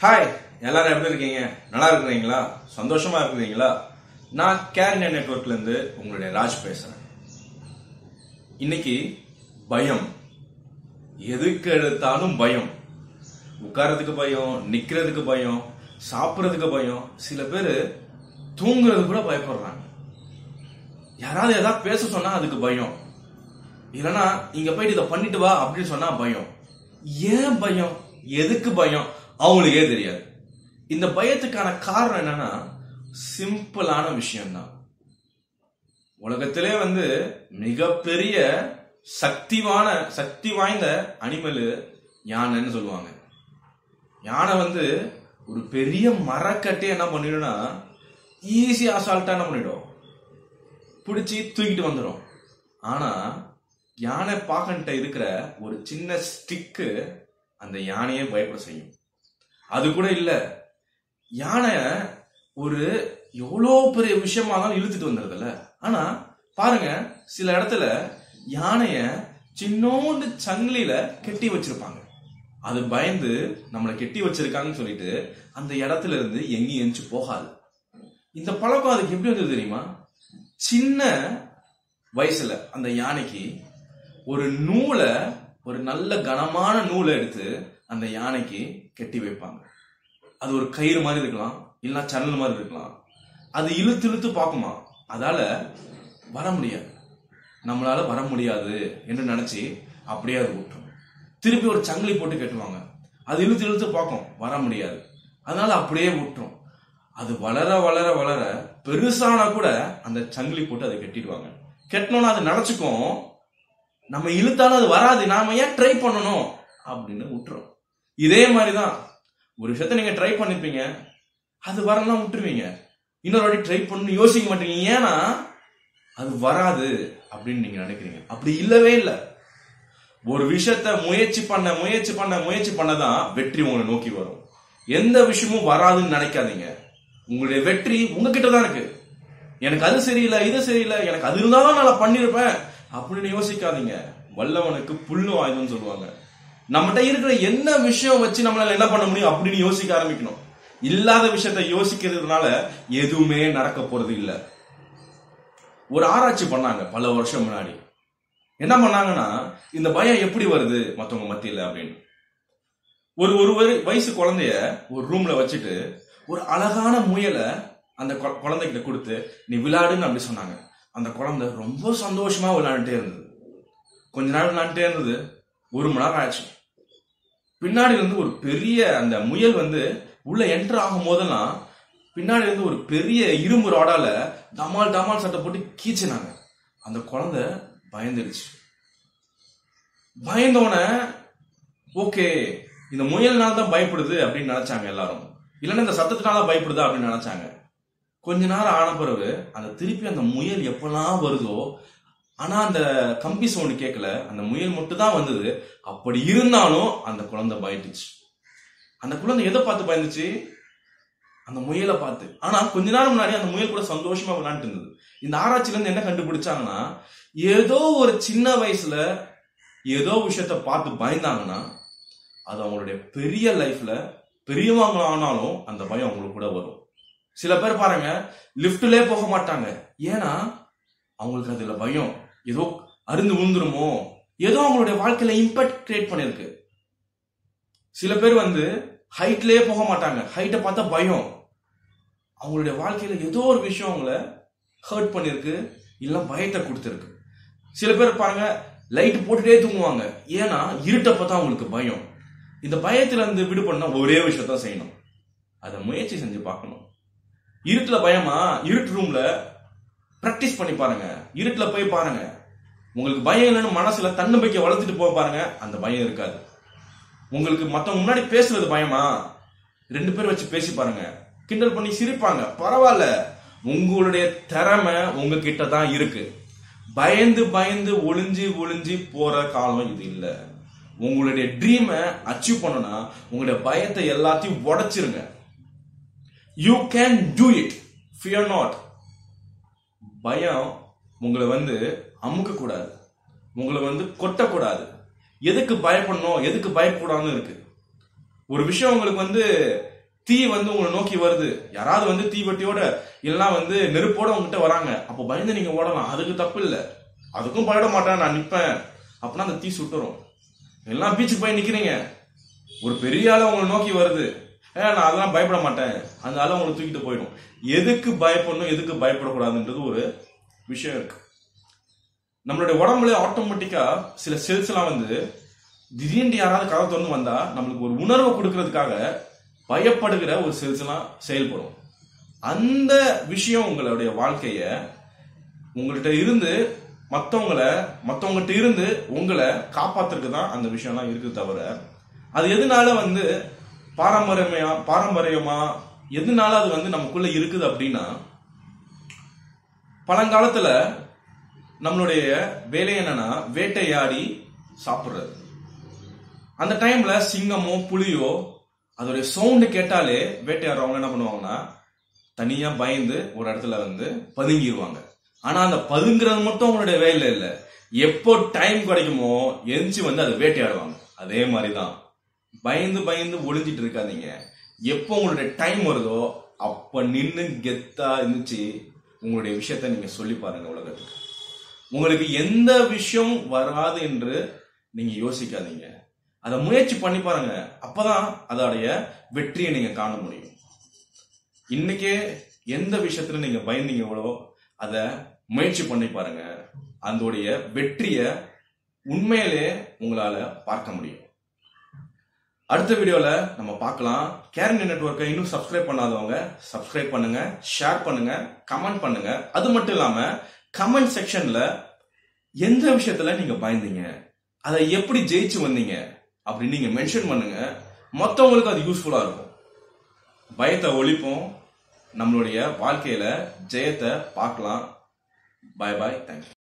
hi எல்லாரும் எப்படி இருக்கீங்க நல்லா இருக்கிறீங்களா சந்தோஷமா இருக்கிறீங்களா நான் கேரின நெட்வொர்க்ல இருந்து உங்களுடைய ராஜ் பேசுறேன் இன்னைக்கு பயம் எதுக்கு எடுத்தாலும் பயம் உட்கார்றதுக்கு பயம் நிக்கிறதுக்கு பயம் சாப்பிடுறதுக்கு பயம் சில பேர் தூங்குறது கூட பயப்படுறாங்க யாராவது ஏதாவது பேச சொன்னா அதுக்கு பயம் இல்லனா இங்க போயிட்டு இதை பண்ணிட்டு வா அப்படின்னு சொன்னா பயம் ஏன் பயம் எதுக்கு பயம் அவங்களுக்கே தெரியாது இந்த பயத்துக்கான காரணம் என்னன்னா சிம்பிளான விஷயம்தான் உலகத்திலே வந்து மிகப்பெரிய சக்திவான சக்தி வாய்ந்த அனிமல் யானைன்னு சொல்லுவாங்க யானை வந்து ஒரு பெரிய மரக்கட்டை என்ன பண்ணிடும்னா ஈஸி அசால்ட்டா என்ன பண்ணிடும் பிடிச்சி தூக்கிட்டு வந்துடும் ஆனா யானை பாக்கன்ட்ட இருக்கிற ஒரு சின்ன ஸ்டிக்கு அந்த யானையை பயப்பட செய்யும் அது கூட இல்ல யானை ஒரு எவ்வளோ பெரிய விஷயமா இருந்தாலும் இழுத்துட்டு வந்துடுதுல்ல ஆனா பாருங்க சில இடத்துல யானைய சின்னோண்டு சங்கிலியில கெட்டி வச்சிருப்பாங்க அது பயந்து நம்மளை கெட்டி வச்சிருக்காங்கன்னு சொல்லிட்டு அந்த இடத்துல இருந்து எங்கேயும் எஞ்சி போகாது இந்த பழக்கம் அதுக்கு எப்படி வந்தது தெரியுமா சின்ன வயசுல அந்த யானைக்கு ஒரு நூலை ஒரு நல்ல கனமான நூலை எடுத்து அந்த யானைக்கு கெட்டி வைப்பாங்க அது ஒரு கயிறு மாதிரி இருக்கலாம் இல்லைன்னா சன்னல் மாதிரி இருக்கலாம் அது இழுத்து இழுத்து பார்க்குமா அதால வர முடியாது நம்மளால வர முடியாது என்று நினைச்சு அப்படியே அது விட்டுரும் திருப்பி ஒரு சங்கிலி போட்டு கட்டுவாங்க அது இழுத்து இழுத்து பார்க்கும் வர முடியாது அதனால அப்படியே விட்டுரும் அது வளர வளர வளர பெருசானா கூட அந்த சங்கிலி போட்டு அதை கட்டிடுவாங்க கட்டினோன்னா அது நினைச்சுக்கும் நம்ம இழுத்தாலும் அது வராது நாம ஏன் ட்ரை பண்ணணும் அப்படின்னு விட்டுரும் இதே மாதிரிதான் ஒரு விஷயத்த நீங்க ட்ரை பண்ணிருப்பீங்க அது வரலாம் விட்டுருவீங்க இன்னொரு வாட்டி ட்ரை பண்ணு யோசிக்க மாட்டீங்க ஏன்னா அது வராது அப்படின்னு நீங்க நினைக்கிறீங்க அப்படி இல்லவே இல்லை ஒரு விஷயத்த முயற்சி பண்ண முயற்சி பண்ண முயற்சி பண்ணதான் வெற்றி உங்களை நோக்கி வரும் எந்த விஷயமும் வராதுன்னு நினைக்காதீங்க உங்களுடைய வெற்றி உங்ககிட்ட தான் இருக்கு எனக்கு அது சரியில்லை இது சரியில்லை எனக்கு அது இருந்தாலும் நான் பண்ணிருப்பேன் அப்படின்னு யோசிக்காதீங்க வல்லவனுக்கு புல்லு ஆயுதம்னு சொல்லுவாங்க நம்மகிட்ட இருக்கிற என்ன விஷயம் வச்சு நம்மளால என்ன பண்ண முடியும் அப்படின்னு யோசிக்க ஆரம்பிக்கணும் இல்லாத விஷயத்த யோசிக்கிறதுனால எதுவுமே நடக்க போறது இல்ல ஒரு ஆராய்ச்சி பண்ணாங்க பல வருஷம் முன்னாடி என்ன பண்ணாங்கன்னா இந்த பயம் எப்படி வருது மத்தவங்க மத்தியில அப்படின்னு ஒரு ஒரு வரு- வயசு குழந்தைய ஒரு ரூம்ல வச்சுட்டு ஒரு அழகான முயலை அந்த கொ- குழந்தைகிட்ட கொடுத்து நீ விளையாடுன்னு அப்படி சொன்னாங்க அந்த குழந்தை ரொம்ப சந்தோஷமா விளையாண்டுட்டே இருந்தது கொஞ்ச நாள் விளையாண்டுட்டே இருந்தது ஒரு மணி நேரம் ஆச்சு பின்னாடி இருந்து ஒரு பெரிய அந்த முயல் வந்து உள்ள என்டர் ஆகும் போதெல்லாம் பின்னாடி இருந்து ஒரு பெரிய இரும்பு ராடால டமால் டமால் சட்டை போட்டு கீச்சினாங்க அந்த குழந்தை பயந்துடுச்சு பயந்தோடனே ஓகே இந்த முயல்னால தான் பயப்படுது அப்படின்னு நினைச்சாங்க எல்லாரும் இல்லைன்னா இந்த சத்தத்தினால பயப்படுதா அப்படின்னு நினைச்சாங்க கொஞ்ச நேரம் ஆன பிறகு அந்த திருப்பி அந்த முயல் எப்பெல்லாம் வருதோ ஆனா அந்த கம்பி சவுண்ட் கேட்கல அந்த முயல் மட்டும் தான் வந்தது அப்படி இருந்தாலும் அந்த குழந்தை பயந்துச்சு அந்த குழந்தை எதை பார்த்து பயந்துச்சு அந்த முயலை பார்த்து ஆனா கொஞ்ச நேரம் முன்னாடி அந்த முயல் கூட சந்தோஷமா விளையாண்டு இருந்தது இந்த ஆராய்ச்சியில இருந்து என்ன கண்டுபிடிச்சாங்கன்னா ஏதோ ஒரு சின்ன வயசுல ஏதோ விஷயத்த பார்த்து பயந்தாங்கன்னா அது அவங்களுடைய பெரிய லைஃப்ல பெரியவங்க ஆனாலும் அந்த பயம் அவங்களுக்கு கூட வரும் சில பேர் பாருங்க லிஃப்ட்லயே போக மாட்டாங்க ஏன்னா அவங்களுக்கு அதுல பயம் ஏதோ அருந்து விழுந்துருமோ ஏதோ அவங்களுடைய வாழ்க்கையில இம்பாக்ட் கிரியேட் பண்ணிருக்கு சில பேர் வந்து ஹைட்லயே போக மாட்டாங்க ஹைட்டை பார்த்தா பயம் அவங்களுடைய வாழ்க்கையில ஏதோ ஒரு விஷயம் அவங்கள ஹர்ட் பண்ணிருக்கு இல்ல பயத்தை கொடுத்துருக்கு சில பேர் பாருங்க லைட் போட்டுட்டே தூங்குவாங்க ஏன்னா இருட்டை பார்த்தா அவங்களுக்கு பயம் இந்த பயத்துல இருந்து விடுபடனா ஒரே விஷயத்தான் செய்யணும் அதை முயற்சி செஞ்சு பார்க்கணும் இருட்டுல பயமா இருட்டு ரூம்ல பிராக்டிஸ் பண்ணி பாருங்க இருட்டுல போய் பாருங்க உங்களுக்கு பயம் இல்லைன்னு மனசுல தன்னம்பிக்கை வளர்த்துட்டு போக பாருங்க அந்த பயம் இருக்காது உங்களுக்கு மத்தவங்க முன்னாடி பேசுறது பயமா ரெண்டு பேர் வச்சு பேசி பாருங்க கிண்டல் பண்ணி சிரிப்பாங்க பரவாயில்ல உங்களுடைய திறமை உங்ககிட்ட தான் இருக்கு பயந்து பயந்து ஒளிஞ்சு ஒளிஞ்சு போற காலம் இது இல்ல உங்களுடைய ட்ரீமை அச்சீவ் பண்ணணும்னா உங்களுடைய பயத்தை எல்லாத்தையும் உடைச்சிருங்க you can do it fear not பயம் உங்களை வந்து அமுக்க கூடாது உங்களை வந்து கொட்டக்கூடாது எதுக்கு பயப்படணும் எதுக்கு பயப்படாம இருக்கு ஒரு விஷயம் உங்களுக்கு வந்து தீ வந்து உங்களை நோக்கி வருது யாராவது வந்து தீவட்டியோட இல்லைன்னா வந்து நெருப்போட உங்ககிட்ட வராங்க அப்போ பயந்து நீங்க ஓடலாம் அதுக்கு தப்பு இல்ல அதுக்கும் பயப்பட மாட்டேன் நான் நிப்பேன் அப்படின்னா அந்த தீ சுட்டுரும் எல்லாம் பீச்சுக்கு போய் நிக்கிறீங்க ஒரு பெரிய ஆளு உங்களை நோக்கி வருது ஏ நான் அதெல்லாம் பயப்பட மாட்டேன் அந்த ஆளு உங்களை தூக்கிட்டு போயிடும் எதுக்கு பயப்படணும் எதுக்கு பயப்படக்கூடாதுன்றது ஒரு விஷயம் இருக்கு நம்மளுடைய உடம்புல ஆட்டோமேட்டிக்கா சில செல்ஸ் எல்லாம் வந்து திடீர்னு யாராவது கதை திறந்து வந்தா நம்மளுக்கு ஒரு உணர்வை கொடுக்கறதுக்காக பயப்படுகிற ஒரு செல்ஸ் எல்லாம் செயல்படும் அந்த விஷயம் உங்களுடைய வாழ்க்கைய உங்கள்கிட்ட இருந்து மத்தவங்கள மத்தவங்ககிட்ட இருந்து உங்களை காப்பாத்துறதுக்கு தான் அந்த விஷயம்லாம் இருக்குது தவிர அது எதனால வந்து பாரம்பரியமா பாரம்பரியமா எதனால அது வந்து நமக்குள்ள இருக்குது அப்படின்னா பழங்காலத்துல நம்மளுடைய வேலை என்னன்னா வேட்டையாடி சாப்பிடுறது அந்த டைம்ல சிங்கமோ புலியோ அதோடைய சவுண்டு கேட்டாலே வேட்டையாடுறவங்க என்ன பண்ணுவாங்கன்னா தனியா பயந்து ஒரு இடத்துல வந்து பதுங்கிடுவாங்க ஆனா அந்த பதுங்குறது மட்டும் அவங்களுடைய வேலை இல்ல எப்போ டைம் கிடைக்குமோ எந்திச்சு வந்து அதை வேட்டையாடுவாங்க அதே மாதிரிதான் பயந்து பயந்து ஒளிஞ்சிட்டு இருக்காதீங்க எப்போ உங்களுடைய டைம் வருதோ அப்ப நின்னு கெத்தா இருந்துச்சு உங்களுடைய விஷயத்த நீங்க சொல்லி பாருங்க உலகத்துக்கு உங்களுக்கு எந்த விஷயம் வராது என்று நீங்க யோசிக்காதீங்க அதை முயற்சி பண்ணி பாருங்க அப்பதான் அதோடைய வெற்றியை நீங்க காண முடியும் இன்னைக்கே எந்த விஷயத்துல நீங்க பயந்தீங்களோ அதை முயற்சி பண்ணி பாருங்க அதோடைய வெற்றியை உண்மையிலே உங்களால பார்க்க முடியும் அடுத்த வீடியோல நம்ம பார்க்கலாம் கேரண்டி நெட்ஒர்க்கை இன்னும் சப்ஸ்கிரைப் பண்ணாதவங்க சப்ஸ்கிரைப் பண்ணுங்க ஷேர் பண்ணுங்க கமெண்ட் பண்ணுங்க அது மட்டும் இல்லாம கமெண்ட் செக்ஷன்ல எந்த விஷயத்துல நீங்க பயந்தீங்க அதை எப்படி ஜெயிச்சு வந்தீங்க அப்படின்னு நீங்க மென்ஷன் பண்ணுங்க மற்றவங்களுக்கு அது யூஸ்ஃபுல்லா இருக்கும் பயத்தை ஒழிப்போம் நம்மளுடைய வாழ்க்கையில ஜெயத்தை பார்க்கலாம் பாய் பாய் தேங்க்யூ